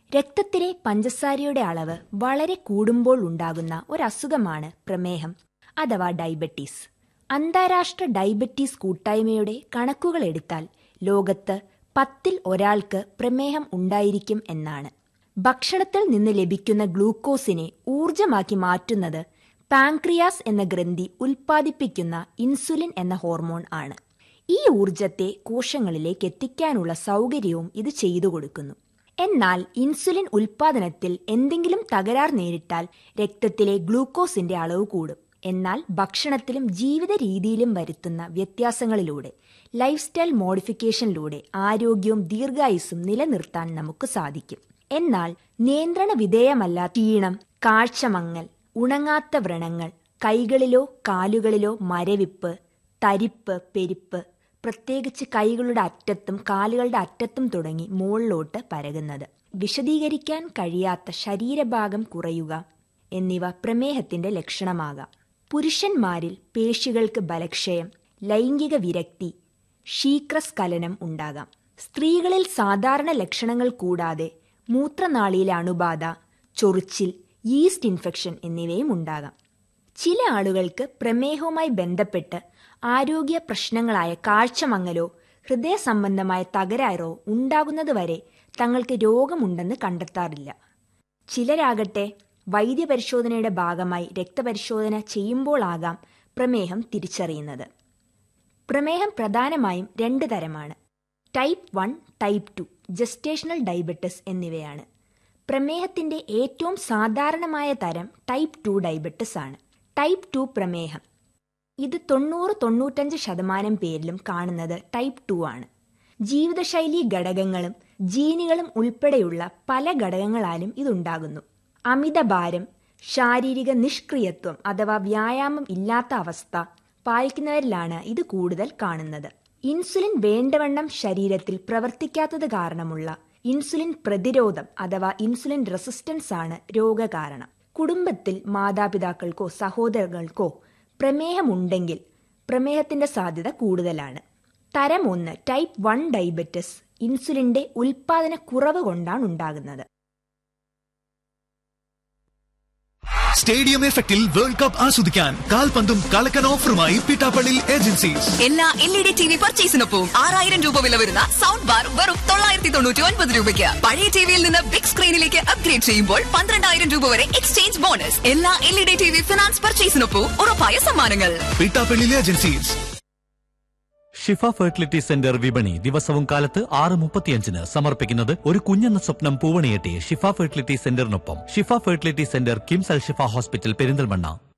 രക്തത്തിലെ പഞ്ചസാരയുടെ അളവ് വളരെ കൂടുമ്പോൾ ഉണ്ടാകുന്ന ഒരസുഖമാണ് പ്രമേഹം അഥവാ ഡയബറ്റീസ് അന്താരാഷ്ട്ര ഡയബറ്റീസ് കൂട്ടായ്മയുടെ കണക്കുകൾ എടുത്താൽ ലോകത്ത് പത്തിൽ ഒരാൾക്ക് പ്രമേഹം ഉണ്ടായിരിക്കും എന്നാണ് ഭക്ഷണത്തിൽ നിന്ന് ലഭിക്കുന്ന ഗ്ലൂക്കോസിനെ ഊർജമാക്കി മാറ്റുന്നത് പാൻക്രിയാസ് എന്ന ഗ്രന്ഥി ഉൽപ്പാദിപ്പിക്കുന്ന ഇൻസുലിൻ എന്ന ഹോർമോൺ ആണ് ഈ ഊർജത്തെ കോശങ്ങളിലേക്ക് എത്തിക്കാനുള്ള സൗകര്യവും ഇത് ചെയ്തു കൊടുക്കുന്നു എന്നാൽ ഇൻസുലിൻ ഉൽപാദനത്തിൽ എന്തെങ്കിലും തകരാർ നേരിട്ടാൽ രക്തത്തിലെ ഗ്ലൂക്കോസിന്റെ അളവ് കൂടും എന്നാൽ ഭക്ഷണത്തിലും ജീവിത രീതിയിലും വരുത്തുന്ന വ്യത്യാസങ്ങളിലൂടെ ലൈഫ് സ്റ്റൈൽ മോഡിഫിക്കേഷനിലൂടെ ആരോഗ്യവും ദീർഘായുസ്സും നിലനിർത്താൻ നമുക്ക് സാധിക്കും എന്നാൽ നിയന്ത്രണ വിധേയമല്ല ക്ഷീണം കാഴ്ചമങ്ങൽ ഉണങ്ങാത്ത വ്രണങ്ങൾ കൈകളിലോ കാലുകളിലോ മരവിപ്പ് തരിപ്പ് പെരിപ്പ് പ്രത്യേകിച്ച് കൈകളുടെ അറ്റത്തും കാലുകളുടെ അറ്റത്തും തുടങ്ങി മുകളിലോട്ട് പരകുന്നത് വിശദീകരിക്കാൻ കഴിയാത്ത ശരീരഭാഗം കുറയുക എന്നിവ പ്രമേഹത്തിന്റെ ലക്ഷണമാകാം പുരുഷന്മാരിൽ പേശികൾക്ക് ബലക്ഷയം ലൈംഗിക വിരക്തി ശീക്രസ്ഖലനം ഉണ്ടാകാം സ്ത്രീകളിൽ സാധാരണ ലക്ഷണങ്ങൾ കൂടാതെ മൂത്രനാളിയിലെ അണുബാധ ചൊറിച്ചിൽ ഈസ്റ്റ് ഇൻഫെക്ഷൻ എന്നിവയും ഉണ്ടാകാം ചില ആളുകൾക്ക് പ്രമേഹവുമായി ബന്ധപ്പെട്ട് ആരോഗ്യ പ്രശ്നങ്ങളായ കാഴ്ചമങ്ങലോ ഹൃദയ സംബന്ധമായ തകരാറോ ഉണ്ടാകുന്നതുവരെ തങ്ങൾക്ക് രോഗമുണ്ടെന്ന് കണ്ടെത്താറില്ല ചിലരാകട്ടെ വൈദ്യപരിശോധനയുടെ ഭാഗമായി രക്തപരിശോധന ചെയ്യുമ്പോളാകാം പ്രമേഹം തിരിച്ചറിയുന്നത് പ്രമേഹം പ്രധാനമായും രണ്ട് തരമാണ് type one type two gestational diabetes എന്നിവയാണ് പ്രമേഹത്തിന്റെ ഏറ്റവും സാധാരണമായ തരം ടൈപ്പ് ടു ഡയബറ്റിസ് ആണ് ടൈപ്പ് ടു പ്രമേഹം ഇത് തൊണ്ണൂറ് തൊണ്ണൂറ്റഞ്ച് ശതമാനം പേരിലും കാണുന്നത് ടൈപ്പ് ടു ആണ് ജീവിതശൈലി ഘടകങ്ങളും ജീനുകളും ഉൾപ്പെടെയുള്ള പല ഘടകങ്ങളാലും ഇതുണ്ടാകുന്നു അമിതഭാരം ശാരീരിക നിഷ്ക്രിയത്വം അഥവാ വ്യായാമം ഇല്ലാത്ത അവസ്ഥ പാലിക്കുന്നവരിലാണ് ഇത് കൂടുതൽ കാണുന്നത് ഇൻസുലിൻ വേണ്ടവണ്ണം ശരീരത്തിൽ പ്രവർത്തിക്കാത്തത് കാരണമുള്ള ഇൻസുലിൻ പ്രതിരോധം അഥവാ ഇൻസുലിൻ റെസിസ്റ്റൻസ് ആണ് രോഗകാരണം കുടുംബത്തിൽ മാതാപിതാക്കൾക്കോ സഹോദരങ്ങൾക്കോ പ്രമേഹമുണ്ടെങ്കിൽ പ്രമേഹത്തിന്റെ സാധ്യത കൂടുതലാണ് തരം ഒന്ന് ടൈപ്പ് വൺ ഡയബറ്റിസ് ഇൻസുലിന്റെ ഉൽപാദന കുറവ് കൊണ്ടാണ് ഉണ്ടാകുന്നത് സ്റ്റേഡിയം എഫക്റ്റിൽ വേൾഡ് കപ്പ് ആസ്വദിക്കാൻ കാൽപന്തും കളക്കൻ ഓഫറുമായി പിട്ടാപ്പള്ളി ഏജൻസീസ് എല്ലാ L E D T V പർച്ചേസിനൊപ്പം ആറായിരം രൂപ വില വരുന്ന സൗണ്ട് ബാർ വെറും തൊള്ളായിരത്തി തൊണ്ണൂറ്റി ഒൻപത് രൂപയ്ക്ക് പഴയ ടിവിയിൽ നിന്ന് ബിഗ് സ്ക്രീനിലേക്ക് അപ്ഗ്രേഡ് ചെയ്യുമ്പോൾ പന്ത്രണ്ടായിരം രൂപ വരെ എക്സ്ചേഞ്ച് ബോണസ് എല്ലാ L E D T V finance പർച്ചേസിനൊപ്പം ഉറപ്പായ സമ്മാനങ്ങൾ Pittappally agencies Shifa fertility centre വിപണി ദിവസവും കാലത്ത് ആറ് മുപ്പത്തിയഞ്ചിന് സമർപ്പിക്കുന്നത് ഒരു കുഞ്ഞെന്ന സ്വപ്നം പൂവണിയെട്ടി ഷിഫ ഫെർട്ടിലിറ്റി സെന്ററിനൊപ്പം Shifa fertility centre KIMS Al Shifa hospital Perinthalmanna